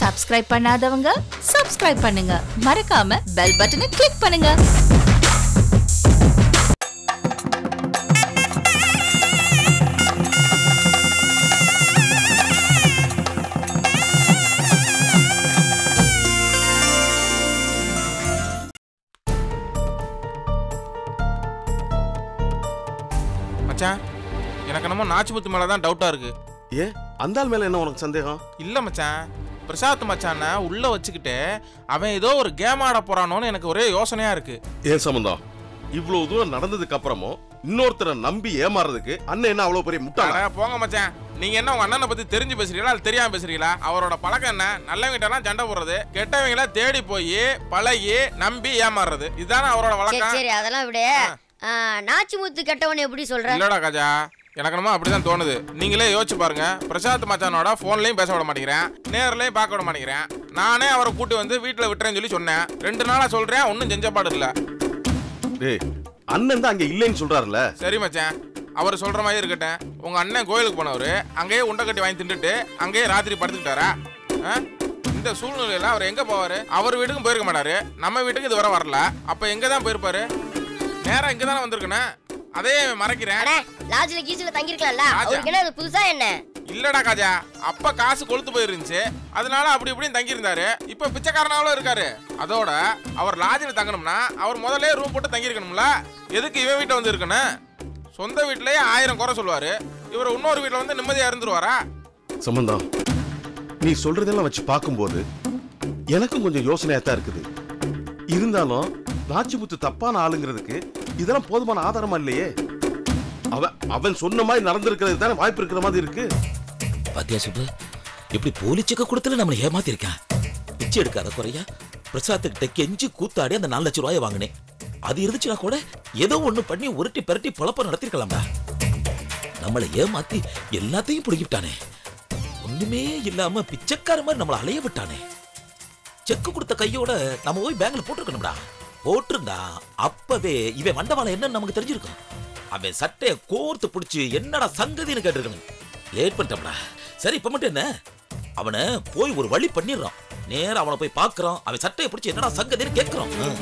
Subscribe பண்ணாதவங்க subscribe பண்ணுங்க மறக்காம பெல் பட்டனை கிளிக் பண்ணுங்க மச்சான் எனக்கு என்னமோ நாச்சிமுத்து மேல தான் டவுட்டா இருக்கு ஏன் அந்த ஆள் மேல என்ன உனக்கு சந்தேகம் இல்ல மச்சான் பிரசாத் மச்சான உள்ள வச்சுக்கிட்டு அவன் ஏதோ ஒரு கேம் ஆட போறானோன்னு எனக்கு ஒரே யோசனையா இருக்கு ஏன் சம்பந்தம் இவ்வளவு தூரம் நடந்ததுக்கு அப்புறமும் இன்னொருத்தரை நம்பி ஏமாறதுக்கு அண்ணன் என்ன அவ்வளவு பெரிய முட்டாளா அட, போங்க மச்சான் நீங்க என்ன உங்க அண்ணனை பத்தி தெரிஞ்சு பேசுறீங்களா இல்ல தெரியாம பேசுறீங்களா அவரோட பழக்கம் என்ன நல்லவங்கிட்டலாம் சண்டை போடுறது கெட்டவங்கள தேடி போய் பழகி நம்பி ஏமாறுறது இதுதானே அவரோட சரி வழக்கம் சரி அதெல்லாம் விடு ஆ, நாச்சிமுத்து கெட்டவன் எப்படி சொல்ற இல்லடா கஜா எனக்கு என்னமோ அப்படிதான் தோணுது நீங்களே யோசிச்சு பாருங்க பிரசாத் மச்சானோட போன்லயும் பேச விட மாட்டேங்கிறேன் நேர்லயும் பார்க்க விட மாட்டேங்கிறேன் நானே அவரை கூட்டி வந்து வீட்டுல விட்டுறேன்னு சொல்லி சொன்னேன் ரெண்டு நாளா சொல்றேன் ஒன்னும் செஞ்சப்பாடு இல்ல டேய் அண்ணன் தான் அங்க இல்லைன்னு சொல்றாருல சரி மச்சான் அவர் சொல்ற மாதிரி இருக்கட்டும் உங்க அண்ணன் கோயிலுக்கு போனவர் அங்கேயே உண்டை கட்டி வாங்கி தின்னுட்டு அங்கேயே ராத்திரி படுத்துக்கிட்டாரா ஆ? இந்த சூழ்நிலையில அவர் எங்க போவாரு அவர் வீட்டுக்கும் போயிருக்க மாட்டாரு நம்ம வீட்டுக்கு இது வர வரல அப்ப எங்க தான் போயிருப்பாரு நேரா இங்க தானே வந்திருக்கணும் அதே மறைக்கிறேன் அட லாட்ஜ்ல கீஸ்ல தங்கி இருக்கலாம்ல ராஜா. அவருக்கு என்ன அது புதுசா என்ன இல்லடா காஜா அப்ப காசு கொளுத்து போயிருந்துச்சு அதனால அப்படி இப்படின்னு தங்கி இருந்தாரு இப்ப பிச்சைக்காரனாவும் இருக்காரு அதோட அவர் லாட்ஜில் தங்கணும்னா அவர் முதல்ல ரூம் போட்டு தங்கி இருக்கணும்ல எதுக்கு இவன் வீட்டை வந்து இருக்கணும் சொந்த வீட்லயே ஆயிரம் குறை சொல்லுவாரு இவர் இன்னொரு வீட்ல வந்து நிம்மதியா இருந்துருவாரா சம்பந்தம் நீ சொல்றதெல்லாம் வச்சு பார்க்கும்போது எனக்கும் கொஞ்சம் யோசனையா தான் இருக்குது இருந்தாலும் நாச்சிமுத்து தப்பான ஆளுங்கிறதுக்கு இதெல்லாம் போதுமான ஆதாரமா இல்லையே அவன் அவன் சொன்ன மாதிரி நடந்திருக்கிறது தானே வாய்ப்பு இருக்கிற மாதிரி இருக்கு பாத்தியா சுப்பு இப்படி போலி செக்க கொடுத்துல நம்மளை ஏமாத்திருக்கான் பிச்சை எடுக்காத குறையா பிரசாத்துக்கிட்ட கெஞ்சி கூத்தாடி அந்த நாலு லட்சம் ரூபாயை வாங்கினேன் அது இருந்துச்சுன்னா கூட ஏதோ ஒண்ணு பண்ணி உருட்டி பரட்டி பொழப்ப நடத்திருக்கலாம்டா நம்மளை ஏமாத்தி எல்லாத்தையும் பிடிக்கிட்டானே ஒண்ணுமே இல்லாம பிச்சைக்கார மாதிரி நம்மளை அலைய விட்டானே செக்கு கொடுத்த கையோட நம்ம போய் பேங்க்ல போட்டிருக்கணும்டா போட்டிருந்தா அப்பவே இவன் வண்டவாளம் என்னன்னு நமக்கு தெரிஞ்சிருக்கும் அவன் சட்டைய கோர்த்து பிடிச்சு என்னடா சங்கதின்னு கேட்டிருக்கணும் லேட் பண்ணிட்டோம்டா சரி இப்ப மட்டும் என்ன அவனை போய் ஒரு வழி பண்ணிடுறோம் நேரா அவனை போய் பார்க்கறோம் அவன் சட்டையை பிடிச்சு என்னடா சங்கதின்னு கேட்கிறோம் ம்.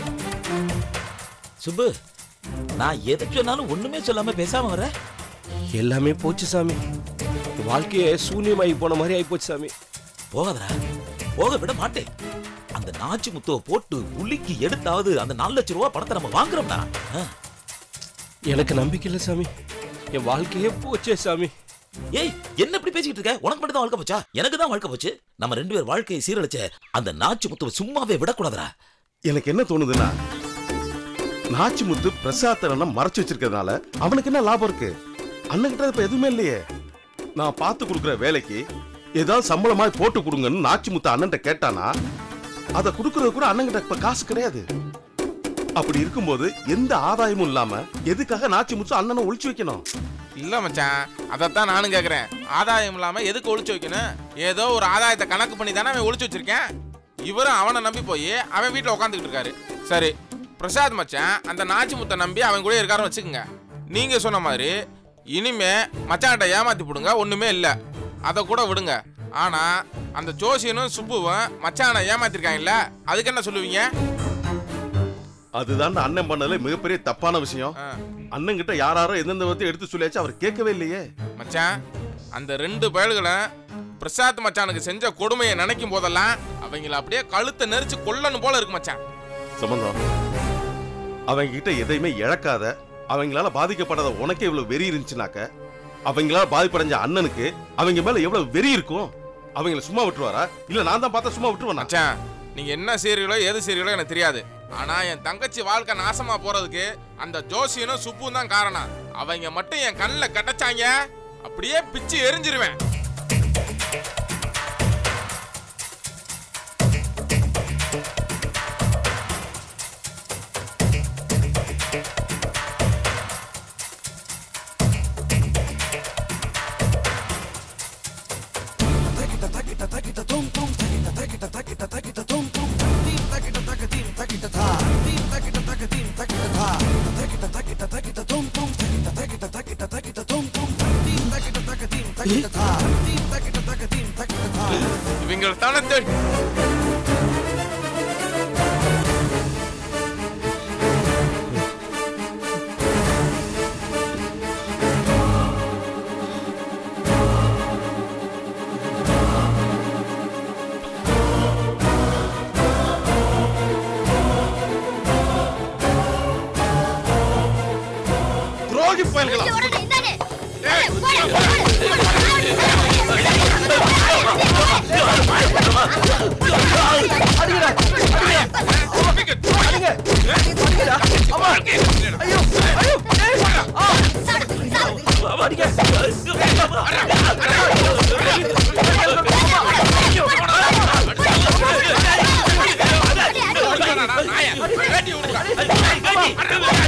சுப்பு நான் எதை சொன்னாலும் ஒண்ணுமே சொல்லாம பேசாம வர எல்லாமே போச்சு சாமி வாழ்க்கையே சூன்யமாகி போன மாதிரி ஆகி போச்சு சாமி போகாதடா போக விட மாட்டேன் அந்த நாச்சி முத்துவை போட்டு உலுக்கி எடுத்தாவது அந்த நாலு லட்சம் ரூபாய் பணத்தை நம்ம வாங்குறோம்டா ஆ. எனக்கு நம்பிக்கை இல்லை சாமி என் வாழ்க்கையே போச்சே சாமி ஏய் என்ன இப்படி பேசிக்கிட்டு இருக்க உனக்கு மட்டும் தான் வாழ்க்கை போச்சா எனக்கு தான் வாழ்க்கை போச்சு நம்ம ரெண்டு பேர் வாழ்க்கையை சீரழிச்ச அந்த நாச்சி முத்துவை சும்மாவே விடக்கூடாதுடா எனக்கு என்ன தோணுதுன்னா நாச்சிமுத்து பிரசாத் அண்ணன் மறைச்சு வச்சிருக்கிறதுனால அவனுக்கு என்ன லாபம் இருக்கு அண்ணன் கிட்ட இப்ப எதுவுமே இல்லையே நான் பார்த்து கொடுக்குற வேலைக்கு ஏதாவது சம்பளமா போட்டு கொடுங்கன்னு நாச்சிமுத்து அண்ணன்ட்ட கேட்டானா அதை கொடுக்கறது கூட அண்ணன் கிட்ட இப்ப காசு கிடையாது அப்படி இருக்கும்போது எந்த ஆதாயமும் இல்லாம எதுக்காக நாச்சிமுத்து அண்ணனை ஒளிச்சு வைக்கணும் இல்ல மச்சான் அதைத்தான் நானும் கேக்குறேன் ஆதாயம் இல்லாம எதுக்கு ஒளிச்சு வைக்கணும் ஏதோ ஒரு ஆதாயத்தை கணக்கு பண்ணி தானே அவன் ஒளிச்சு வச்சிருக்கேன் இவரும் அவனை நம்பி போய் அவன் வீட்டுல உட்காந்துக்கிட்டு இருக்காரு சரி பிரசாத் மச்சான் அந்த நாச்சிமுத்தை நம்பி அவன் கூட இருக்காருன்னு வச்சுக்கோங்க நீங்க சொன்ன மாதிரி இனிமே மச்சான்கிட்ட ஏமாத்தி போடுங்க ஒண்ணுமே இல்ல அதை கூட விடுங்க ஆனா அந்த ஜோசியனும் சுப்புவும் மச்சானை ஏமாத்திருக்காங்கல்ல அதுக்கு என்ன சொல்லுவீங்க அதுதான் அண்ணன் பண்ணதுல மிகப்பெரிய தப்பான விஷயம் ஆ. அண்ணன் கிட்ட யாராரோ எந்தெந்த விதத்தை எடுத்து சொல்லியாச்சு அவர் கேட்கவே இல்லையே மச்சான் அந்த ரெண்டு பயல்களும் பிரசாத் மச்சானுக்கு செஞ்ச கொடுமையை நினைக்கும் போதெல்லாம் அவங்கள அப்படியே கழுத்தை நெரிச்சு கொல்லணும் போல இருக்கு மச்சான் சம்பந்தம் அவங்க கிட்ட எதையுமே இழக்காத அவங்களால பாதிக்கப்படாத உனக்கே இவ்வளவு வெறி இருந்துச்சுனாக்க அவங்களால பாதிப்படைஞ்ச அண்ணனுக்கு அவங்க மேல எவ்வளவு வெறி இருக்கும் அவங்கள சும்மா விட்டுருவாரா இல்ல நான் தான் பார்த்தா சும்மா விட்டுருவேன் மச்சான் நீங்க என்ன செய்றீங்களோ எது செய்றீங்களோ எனக்கு தெரியாது ஆனா என் தங்கச்சி வாழ்க்கை நாசமா போறதுக்கு அந்த ஜோசியனும் சுப்பும் தான் காரணம் அவங்க மட்டும் என் கண்ணில் கட்டச்சாங்க அப்படியே பிச்சு எரிஞ்சிருவேன் இவங்களை தானே தேடி துரோகி பயல்களா வேட்டி விடுங்க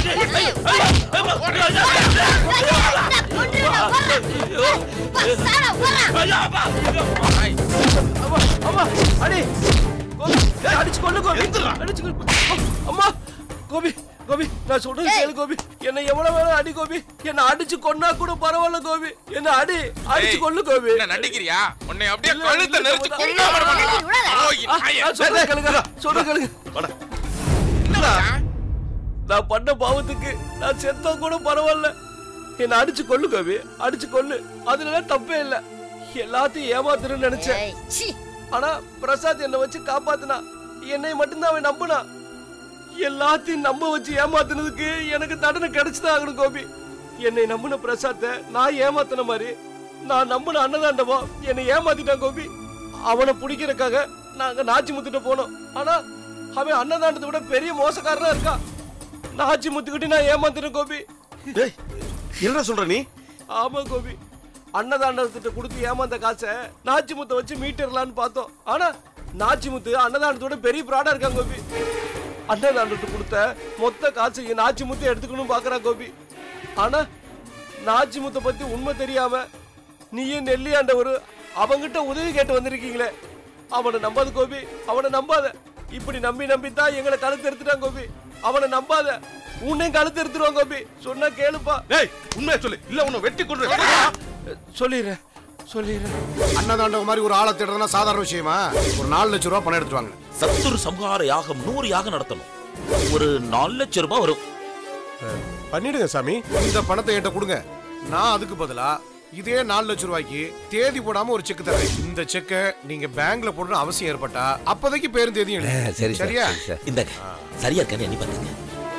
அம்மா அடி கோபி ஏய், அடிச்சு கொல்லு கோபி அடிச்சு கொல்லு அம்மா கோபி கோபி நான் சொல்றது கேளு கோபி என்ன எவ்வளவு வேணும் அடி கோபி என்ன அடிச்சு கொன்னா கூட பரவாயில்ல கோபி என்ன அடி அடிச்சு ஏய், கொல்லு கோபி என்ன நடிக்கிறியா உன்னை அப்படியே இல்ல, கழுத்தை இல்ல, நெரிச்சு இல்ல, கொல்லாம விட மாட்டேன். விடாத. துரோகி ஆ, நாயே. ஆ, சொல்றது கேளுங்க சொல்றது கேளுங்க வாடா. என்ன மச்சான்? நான் பண்ண பாவத்துக்கு நான் செத்தா கூட பரவாயில்ல என்ன அடிச்சு கொல்லு கோபி அடிச்சு கொல்லு அதுல தப்பே இல்ல எல்லாத்தையும் ஏமாத்துறேன்னு நினைச்சேன் ஆனா பிரசாத் என்னை வச்சு காப்பாத்துனா என்னை மட்டும்தான் அவன் நம்புனா எல்லாத்தையும் நம்ப வச்சு ஏமாத்துனதுக்கு எனக்கு தண்டனை கிடைச்சுதான் ஆகணும் கோபி என்னை நம்பின பிரசாத்தை நான் ஏமாத்தின மாதிரி நான் நம்பின அன்னதாண்டவோ என்னை ஏமாத்திட்டான் கோபி அவனை பிடிக்கிறதுக்காக நாங்க நாச்சி முத்துட்டு போனோம் ஆனா அவன் அன்னதாண்டத்தை விட பெரிய மோசக்காரனா இருக்கான் நாச்சி முத்துக்கிட்டு நான் ஏமாத்தினேன் கோபி டேய் என்ன சொல்ற நீ ஆமா கோபி அன்னதானத்திட்ட கொடுத்து ஏமாந்த காசை நாச்சிமுத்தை வச்சு மீட்டர்லான்னு பார்த்தோம் ஆனா நாச்சிமுத்து அன்னதானத்தோட பெரிய ப்ராடா இருக்காங்க கோபி அன்னதானத்தை கொடுத்த மொத்த காசையும் நாச்சிமுத்து எடுத்துக்கணும் பாக்குறான் கோபி ஆனா நாச்சிமுத்தை பத்தி உண்மை தெரியாம நீயும் நெல்லி ஆண்டவர் அவங்கிட்ட உதவி கேட்டு வந்திருக்கீங்களே அவனை நம்பாத கோபி அவனை நம்பாத இப்படி நம்பி நம்பி தான் எங்களை கழுத்து எடுத்துட்டான் கோபி அவனை நம்பாத உன்னையும் கழுத்து எடுத்துருவான் கோபி சொன்னா கேளுப்பா டேய் உண்மையை சொல்லு இல்ல உன்னை வெட்டி கொண்டு சொல்லிடுறேன் சொல்லிடுறேன் அன்னதாண்டவ மாதிரி ஒரு ஆளை தேடுறதுனா சாதாரண விஷயமா ஒரு நாலு லட்சம் ரூபா பணம் எடுத்துட்டு வாங்க சத்துரு சம்ஹார யாகம் நூறு யாகம் நடத்தணும் ஒரு நாலு லட்சம் ரூபாய் வரும் பண்ணிடுங்க சாமி இந்த பணத்தை என்கிட்ட கொடுங்க நான் அதுக்கு பதிலா இதே நாலு லட்சம் ரூபாய்க்கு தேதி போடாம ஒரு செக் தரேன் இந்த செக்கை நீங்க பேங்க்ல போடணும் அவசியம் ஏற்பட்டா அப்போதைக்கு பேரும் தேதியும் எழுதுங்க. சரி சார் சரியா சரி சார் இந்த சரியா இருக்கான்னு எண்ணி பாத்துங்க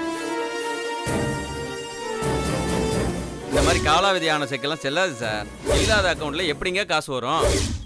இந்த மாதிரி காலாவதியான செக்கெல்லாம் செல்லாது சார் இல்லாத அக்கௌண்ட்ல எப்படிங்க காசு வரும்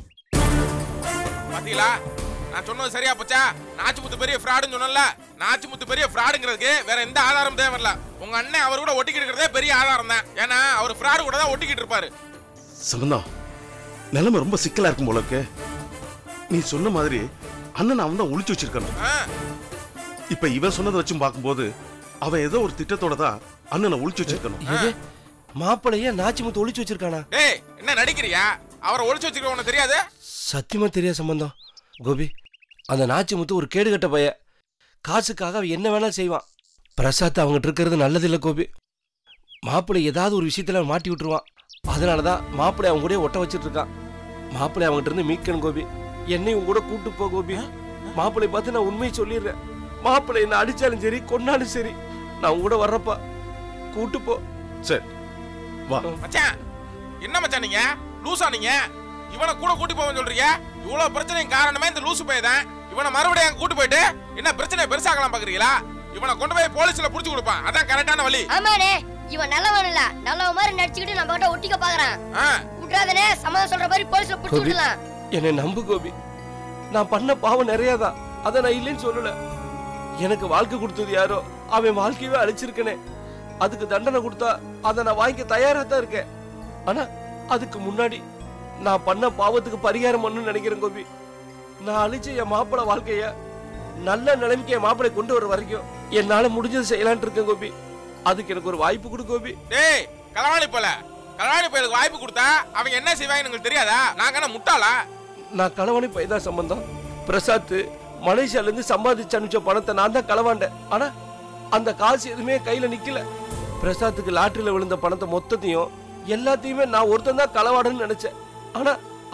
பாத்தீங்களா நான் சொன்னது சரியா போச்சா நாச்சிமுத்து பெரிய ஃப்ராடுன்னு சொன்னல நாச்சிமுத்து பெரிய ஃப்ராடுங்கிறதுக்கு வேற எந்த ஆதாரம் தேவையில்ல உங்க அண்ணன் அவர் கூட ஒட்டிக்கிட்டு இருக்கிறதே பெரிய ஆதாரம் தான் ஏன்னா அவர் ஃப்ராடு கூட தான் ஒட்டிக்கிட்டு இருப்பாரு சம்பந்தம் நிலைமை ரொம்ப சிக்கலா இருக்கும் போல இருக்கு நீ சொன்ன மாதிரி அண்ணன் அவன் தான் ஒளிச்சு வச்சிருக்கணும் ஆ, இப்ப இவன் சொன்னதை வச்சும் பார்க்கும்போது அவன் ஏதோ ஒரு திட்டத்தோட தான் அண்ணனை ஒளிச்சு வச்சிருக்கணும் எது மாப்பிளைய நாச்சிமுத்து ஒளிச்சு வச்சிருக்கானா டேய் என்ன நடிக்கிறியா அவரை ஒளிச்சு வச்சிருக்க உனக்கு தெரியாது சத்தியமா தெரியாது சம்பந்தம் கோபி அந்த நாச்சிமுத்து ஒரு கேடுகட்ட பைய காசுக்காக அவன் என்ன வேணாலும் செய்வான் பிரசாத் அவங்ககிட்ட இருக்கிறது நல்லதில்லை கோபி மாப்பிள்ளை ஏதாவது ஒரு விஷயத்துல அவன் மாட்டி விட்டுருவான் அதனால தான் மாப்பிள்ளை அவங்க கூட ஒட்ட வச்சிட்டு இருக்கான் மாப்பிள்ளை அவங்ககிட்ட இருந்து மீட்கணும் கோபி என்னையும் உன் கூட கூட்டு போ கோபி மாப்பிள்ளை பார்த்து நான் உண்மையை சொல்லிடுறேன் மாப்பிள்ளை என்ன அடிச்சாலும் சரி கொன்னாலும் சரி நான் உன் கூட வர்றப்பா கூட்டு போ சரி வா மச்சான் என்ன மச்சான் நீங்க லூசா நீங்க இவனை கூட கூட்டி போவேன்னு சொல்றீங்க இவ்வளவு பிரச்சனைக்கு காரணமே இந்த லூசு பையன் தான் இவனை மறுபடியும் அங்க கூட்டி போயிட்டு என்ன பிரச்சனையை பெருசாக்கலாம் பாக்குறீங்களா இவனை கொண்டு போய் போலீஸ்ல புடிச்சு கொடுப்பான் அதான் கரெக்டான வழி ஆமாடே இவன் நல்லவன் இல்ல நல்லவ மாதிரி நடிச்சுக்கிட்டு நம்ம கிட்ட ஒட்டிக்க பாக்குறான் ஆ, விட்றாதனே சம்மதம் சொல்ற மாதிரி போலீஸ்ல புடிச்சு கோபி விடலாம் என்னை நம்பு கோபி நான் பண்ண பாவம் நிறையதான் அதை நான் இல்லைன்னு சொல்லல எனக்கு வாழ்க்கை கொடுத்தது யாரோ அவன் வாழ்க்கையவே அழிச்சிருக்கனே அதுக்கு தண்டனை கொடுத்தா அதை நான் வாங்கிக்க தயாரா தான் இருக்கேன் ஆனா அதுக்கு முன்னாடி நான் பண்ண பாவத்துக்கு பரிகாரம் பண்ணணும்னு நினைக்கிறேன் கோபி நான் அழிச்ச என் மாப்பிள வாழ்க்கைய நல்ல நிலைமைக்கு என் மாப்பிளை கொண்டு வர வரைக்கும் என்னால முடிஞ்சது செய்யலாம்னு இருக்கேன் கோபி அதுக்கு எனக்கு ஒரு வாய்ப்பு கொடு கோபி டேய் களவாணி போல களவாணி போயலுக்கு வாய்ப்பு கொடுத்தா அவங்க என்ன செய்வாங்கன்னு உங்களுக்கு தெரியாதா நாங்க என்ன முட்டாளா நான் களவாணி பையதான் சம்பந்தம் பிரசாத் மலேசியால இருந்து சம்பாதிச்சு அனுப்பிச்ச பணத்தை நான் தான் களவாண்டேன் ஆனா அந்த காசு எதுவுமே கையில நிக்கல பிரசாத்துக்கு லாட்டரியில விழுந்த பணத்தை மொத்தத்தையும் எல்லாத்தையுமே நான் ஒருத்தன் தான் களவாடன்னு நினைச்சேன் ஆனா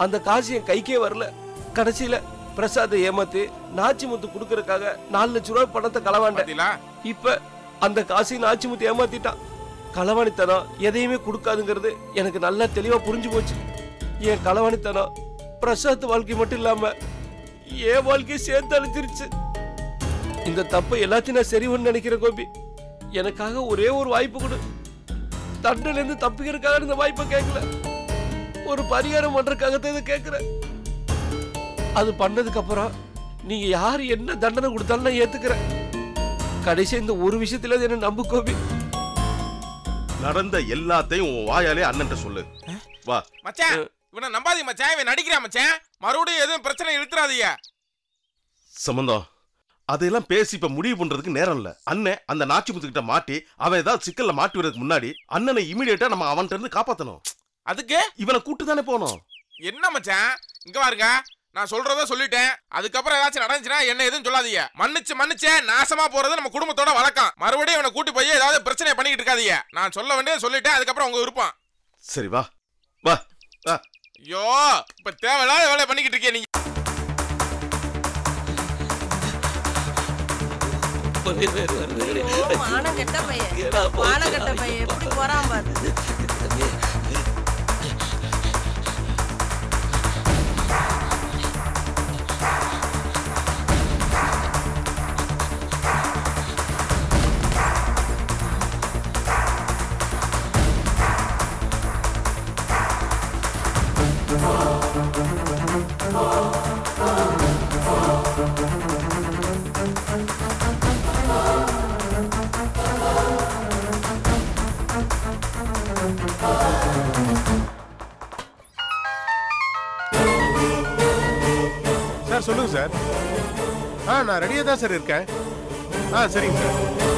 அந்த காசு என் கைக்கே வரல கடைசியில பிரசாத்தை ஏமாத்தி நாச்சிமுத்து கொடுக்கறதுக்காக நாலு லட்ச ரூபாய் பணத்தை களவாண்டேன் பாத்தீங்களா இப்ப அந்த காசையும் நாச்சிமுத்து ஏமாத்திட்டான் களவாணித்தனம் எதையுமே கொடுக்காதுங்கிறது எனக்கு நல்லா தெளிவா புரிஞ்சு போச்சு என் களவாணித்தனம் பிரசாத் வாழ்க்கை மட்டும் இல்லாம என் வாழ்க்கையை சேர்த்து அழிச்சிருச்சு இந்த தப்பை எல்லாத்தையும் நான் சரி பண்ண நினைக்கிறேன் கோபி எனக்காக ஒரே ஒரு வாய்ப்பு கொடு தண்டனையில இருந்து தப்பிக்கிறதுக்காக இந்த வாய்ப்பை கேட்கல ஒரு பரிகாரம் பண்றதுக்காக தான் இதை கேட்கிறேன் அது பண்ணதுக்கு அப்புறம் நீங்க யார் என்ன தண்டனை கொடுத்தாலும் நான் ஏத்துக்கிறேன் கடைசி இந்த ஒரு விஷயத்துல என்ன நம்பு கோபி நடந்த எல்லாத்தையும் உன் வாயாலே அண்ணன்ட்ட சொல்லு வா மச்சான் இவனை நம்பாதீங்க மச்சான் இவன் நடிக்கிறான் மச்சான் மறுபடியும் எதுவும் பிரச்சனை இழுத்துறாதீங்க சம்பந்தம் அதையெல்லாம் பேசி இப்ப முடிவு பண்றதுக்கு நேரம் இல்ல அண்ணன் அந்த நாச்சிமுத்து கிட்ட மாட்டி அவன் ஏதாவது சிக்கல்ல மாட்டி வரதுக்கு முன்னாடி அண்ணனை இமீடியட்டா நம்ம அவன்கிட்ட இருந்து காப்பாத்தணும் அதுக்கு இவனை கூட்டு தானே போனோம் என்ன மச்சான் இங்க பாருங்க நான் சொல்றத சொல்லிட்டேன் அதுக்கப்புறம் ஏதாச்சும் நடந்துச்சுன்னா என்ன எதுவும் சொல்லாதீங்க மன்னிச்சு மன்னிச்சே நாசமா போறது நம்ம குடும்பத்தோட வழக்கம் மறுபடியும் இவனை கூட்டி போய் ஏதாவது பிரச்சனை பண்ணிக்கிட்டு இருக்காதீங்க நான் சொல்ல வேண்டியது சொல்லிட்டேன் அதுக்கப்புறம் உங்க விருப்பம் சரி வா வா வா ஐயோ இப்ப தேவையில்லாத வேலை பண்ணிக்கிட்டு இருக்கீங்க நீங்க மானம் கெட்ட பையன் மானம் கெட்ட பையன் எப்படி போறான் பாரு சார் சொல்லுங்க சார் ஆ நான் ரெடியாக தான் சார் இருக்கேன் ஆ சரிங்க சார்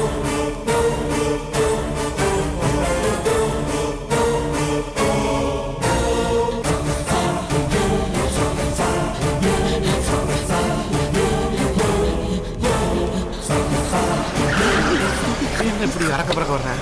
என்ன இப்படி அறக்க பறக்க வர்றேன்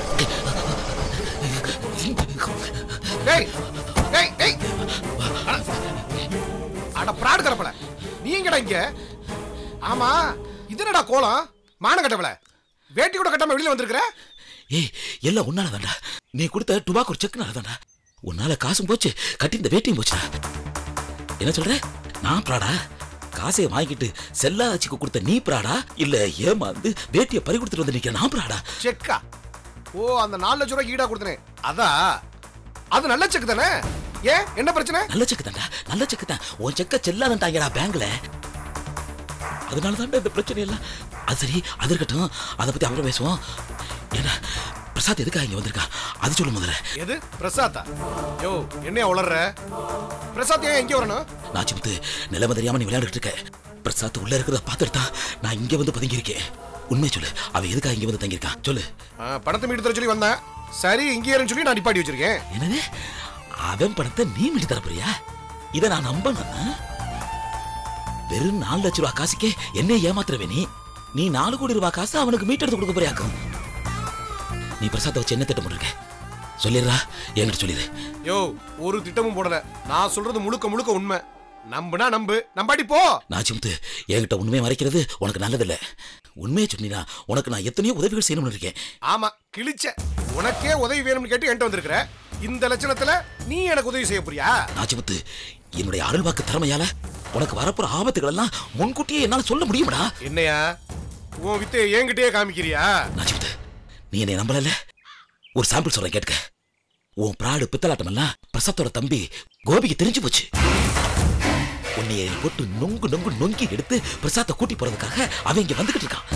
டேய் டேய் டேய் அட, அட பிராடு கரப்பல நீ எங்கடா இங்க ஆமா இது என்னடா கோலம் மான கட்டவல வேட்டி கூட கட்டாம வெளியில வந்திருக்கிற ஏய் எல்லாம் உன்னால தான்டா நீ கொடுத்த டுபாக்கோ செக்னால தான்டா உன்னால காசும் போச்சு கட்டி இந்த வேட்டியும் போச்சுடா என்ன சொல்ற நான் பிராடா காசையை வாங்கிட்டு செல்லாச்சிக்கு கொடுத்த நீ பிராடா இல்ல ஏமாந்து வேட்டியை பறி கொடுத்துட்டு வந்து நிக்கிற நான் பிராடா செக்கா ஓ அந்த நாலு லட்சம் ரூபாய் ஈடா கொடுத்தனே அதா அது நல்ல செக் தானே ஏன் என்ன பிரச்சனை நல்ல செக்கு தான்டா நல்ல செக்கு தான் உன் செக்க செல்லாதன்ட்டாங்கடா பேங்க்ல அதனால தான்டா இந்த பிரச்சனை எல்லாம் அது சரி அது இருக்கட்டும் அதை பத்தி அப்புறம் பேசுவோம் ஏன்னா பிரசாத் எதுக்காக இங்க வந்திருக்கான் அது சொல்லு முதல்ல எது பிரசாத்தா யோ என்னையா உளர்ற பிரசாத் ஏன் எங்க வரணும் நாச்சிமுத்து நிலைமை தெரியாம நீ விளையாண்டுட்டு இருக்க பிரசாத் உள்ள இருக்கிறத பார்த்துட்டு தான் நான் இங்க வந்து பதுங்கி இருக்கேன் உண்மை சொல்லு அவன் எதுக்காக இங்க வந்து தங்கியிருக்கான் சொல்லு ஆ, பணத்தை மீட்டு தர சொல்லி வந்தேன் சரி இங்கே இருன்னு சொல்லி நான் நிப்பாட்டி வச்சிருக்கேன் என்னது அவன் பணத்தை நீ மீட்டு தர போறியா இதை நான் நம்பணும் வெறும் நாலு லட்ச ரூபா காசுக்கே என்ன ஏமாத்துறவே நீ நீ நாலு கோடி ரூபாய் காசு அவனுக்கு மீட்டெடுத்து கொடுக்க போறியாக்கும் நீ பிரசாத்தை வச்சு என்ன திட்டம் போட்டிருக்க சொல்லிடுறா என்கிட்ட சொல்லிடு யோ ஒரு திட்டமும் போடல நான் சொல்றது முழுக்க முழுக்க உண்மை நம்புனா நம்பு நம்பாடி போ நாச்சிமுத்து என்கிட்ட உண்மையை மறைக்கிறது உனக்கு நல்லதில்ல உண்மையை சொன்னீனா உனக்கு நான் எத்தனையோ உதவிகள் செய்யணும்னு இருக்கேன் ஆமா கிழிச்ச உனக்கே உதவி வேணும்னு கேட்டு என்கிட்ட வந்திருக்கிற இந்த லட்சணத்துல நீ எனக்கு உதவி செய்ய போறியா நாச்சிமுத்து என்னுடைய அருள்வாக்கு திறமையால உனக்கு வரப்போற ஆபத்துகள் எல்லாம் முன்கூட்டியே என்னால சொல்ல முடியுமாடா என்னையா உன் வித்தை என்கிட்டயே காமிக்கிறியா நாச்சிமுத்து நீ என்னை நம்பலல்ல ஒரு சாம்பிள் சொல்றேன் கேட்க உன் பிராடு பித்தலாட்டம் எல்லாம் பிரசாத்தோட தம்பி கோபிக்கு தெரிஞ்சு போச்சு உன்னைய போட்டு நொங்கு நொங்கு நொங்கி எடுத்து பிரசாத்தை கூட்டி போறதுக்காக அவன் இங்க வந்துகிட்டு இருக்கான்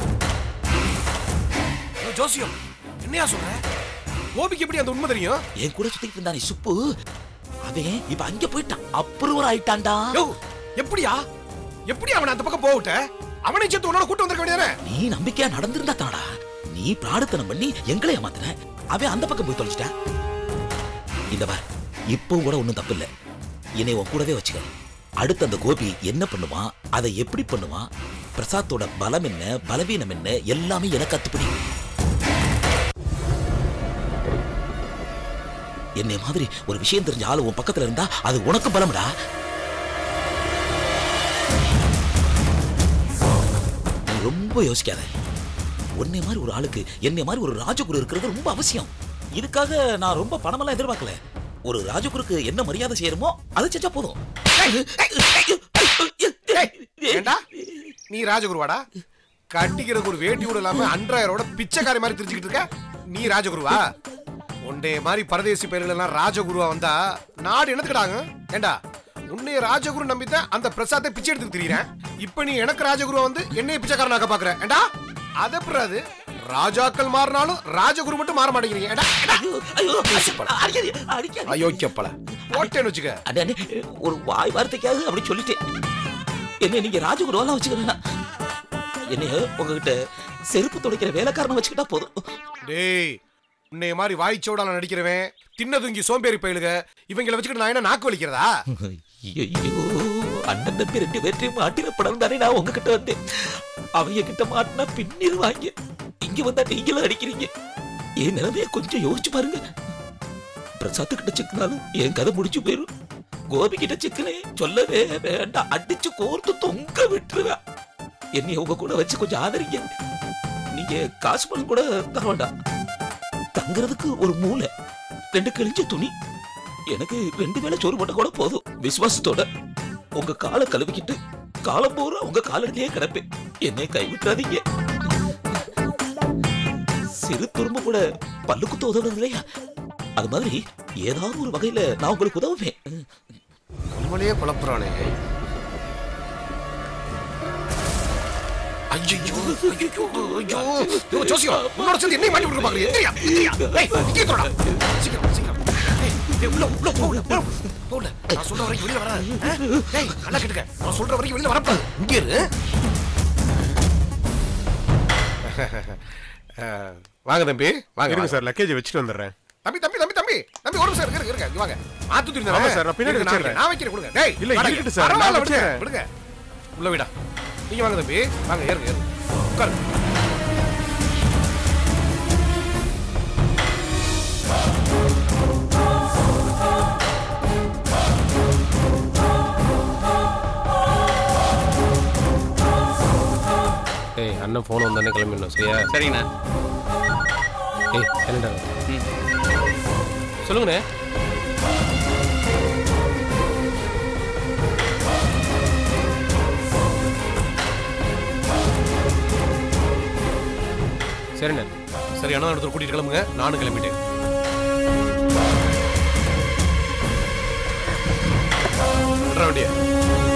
யோ, ஜோசியம் என்னையா சொல்ற கோபிக்கு எப்படி அந்த உண்மை தெரியும் என் கூட சுத்திட்டு இருந்தானே சுப்பு அவன் இப்ப அங்க போயிட்டான் அப்ரூவர் ஆயிட்டான்டா யோ எப்படியா எப்படி அவனை அந்த பக்கம் போவிட்ட அவனை சேர்த்து உன்னோட கூட்டு வந்திருக்க வேண்டியதானே நீ நம்பிக்கையா நடந்திருந்தா தானடா நீ பிராடுத்தனம் பண்ணி எங்களை ஏமாத்தின அவன் அந்த பக்கம் போய் தொலைச்சிட்டான் இந்த பார் இப்பவும் கூட ஒண்ணும் தப்பு இல்ல என்னை உன் கூடவே வச்சுக்க அடுத்து அந்த கோபி என்ன பண்ணுவான் அதை எப்படி பண்ணுவான் பிரசாத்தோட பலம் என்ன பலவீனம் என்ன எல்லாமே எனக்கு அத்துப்படி என்னை மாதிரி ஒரு விஷயம் தெரிஞ்ச ஆளு உன் பக்கத்துல இருந்தா அது உனக்கு பலம்டா நீ ரொம்ப யோசிக்காத உன்னை மாதிரி ஒரு ஆளுக்கு என்னை மாதிரி ஒரு ராஜகுரு இருக்கிறது ரொம்ப அவசியம் இதுக்காக நான் ரொம்ப பணமெல்லாம் எதிர்பார்க்கல ஒரு ராஜகுருக்கு என்ன மரியாதை செய்யணுமோ அதை செஞ்சா போதும் ஏண்டா நீ ராஜகுருவாடா கட்டிக்கிறதுக்கு ஒரு வேட்டி கூட இல்லாம அன்றாயரோட பிச்சைக்காரி மாதிரி தெரிஞ்சுக்கிட்டு இருக்க நீ ராஜகுருவா உன்னைய மாதிரி பரதேசி பேர்கள் எல்லாம் ராஜகுருவா வந்தா நாடு என்னத்துக்கிட்டாங்க ஏண்டா உன்னைய ராஜகுரு நம்பித்தான் அந்த பிரசாத்தை பிச்சை எடுத்து திரியறேன் இப்ப நீ எனக்கு ராஜகுருவா வந்து என்னைய பிச்சைக்காரனாக்க பாக்குற ஏண்டா அது எப்படி அது ராஜாக்கள் மாறினாலும் ராஜகுரு மட்டும் மாற மாட்டேங்கிறீங்க ஏண்டா அயோக்கியப்பல போட்டேன்னு வச்சுக்க அண்ணே, அண்ணே, ஒரு வாய் வார்த்தைக்காக அப்படி சொல்லிட்டேன் என்ன நீங்க ராஜகுருவெல்லாம் வச்சுக்கிறேன் என்னைய உங்ககிட்ட செருப்பு துடைக்கிற வேலைக்காரனை வச்சுக்கிட்டா போதும் டேய் உன்னைய மாதிரி வாய்ச்சோடால நடிக்கிறவன் தின்ன துங்கி சோம்பேறி பயிலுக இவங்களை வச்சுக்கிட்டு நான் என்ன நாக்கு வலிக்கிறதா ஐயோ அண்ணன் தம்பி ரெண்டு பேர்த்தையும் மாட்டின படம் தானே நான் உங்ககிட்ட வந்தேன் அவங்க கிட்ட மாட்டினா பின்னிருவாங்க இங்க வந்தா நீங்களும் அடிக்கிறீங்க என் நிலைமைய கொஞ்சம் யோசிச்சு பாருங்க பிரசாத் கிட்ட சிக்கினாலும் என் கதை முடிச்சு போயிரும் கோபி கிட்ட சிக்கனே சொல்லவே வேண்டாம் அடிச்சு கோர்த்து தொங்க விட்டுருவேன் என்னை உங்க கூட வச்சு கொஞ்சம் ஆதரிங்க நீங்க காசு பணம் கூட தர வேண்டாம் தங்குறதுக்கு ஒரு மூளை ரெண்டு கிழிஞ்ச துணி எனக்கு ரெண்டு வேளை சோறு போட்ட கூட போதும் விசுவாசத்தோட உங்க காலை கழுவிக்கிட்டு காலம் பூரா உங்க காலடியிலேயே கிடப்பேன் என்னை கைவிட்டுறாதீங்க சிறு துரும்பு கூட பல்லுக்குத்து உதவுறது இல்லையா அது மாதிரி ஏதாவது ஒரு வகையில நான் உங்களுக்கு உதவுவேன் நம்மளே குழப்புறானே ஐயோ ஐயோ ஐயோ ஐயோ ஜோசியம் உன்னோட சேர்ந்து என்னையும் மாட்டி விட்டு பாக்குறீங்க எந்திரியா எந்திரியா ஏய் இங்கே தொடடா சீக்கிரம் சீக்கிரம் ஏய், ஏய் உள்ள உள்ள போ உள்ள போ போ உள்ள நான் சொல்ற வரைக்கும் வெளியில வராது ஆ? ஏய் நல்லா கேட்டுக்க நான் சொல்ற வரைக்கும் வெளியில வரக்கூடாது இங்க இரு ஆ, வாங்க தம்பி வாங்க இருங்க வாங்க. சார் லக்கேஜ் வச்சுட்டு வந்துடுறேன் தம்பி தம்பி தம்பி தம்பி தம்பி ஒரு நிமிஷம் இருங்க இருங்க, இருங்க இங்க வாங்க ஆத்து தூக்கி ஆமா சார், நான் பின்னாடி வச்சிடுறேன். நான் வைக்கிறேன் கொடுங்க டேய் இல்ல, வாடா, இருக்கட்டும் சார், பரவாயில்ல, நான் விடுங்க வச்சிடுறேன். விடுங்க உள்ள விடா நீங்க வாங்க தம்பி வாங்க ஏறுங்க ஏறுங்க உட்காருங்க ஏய் அண்ணன் ஃபோன் வந்தானே கிளம்பிடணும் சரியா சரிங்கண்ணா ஏய் என்னடா சொல்லுங்கண்ணே சரிண்ணே சரி அண்ணா இடத்துல கூட்டிட்டு கிளம்புங்க நானும் கிளம்பிட்டேன் விட்றா வண்டியை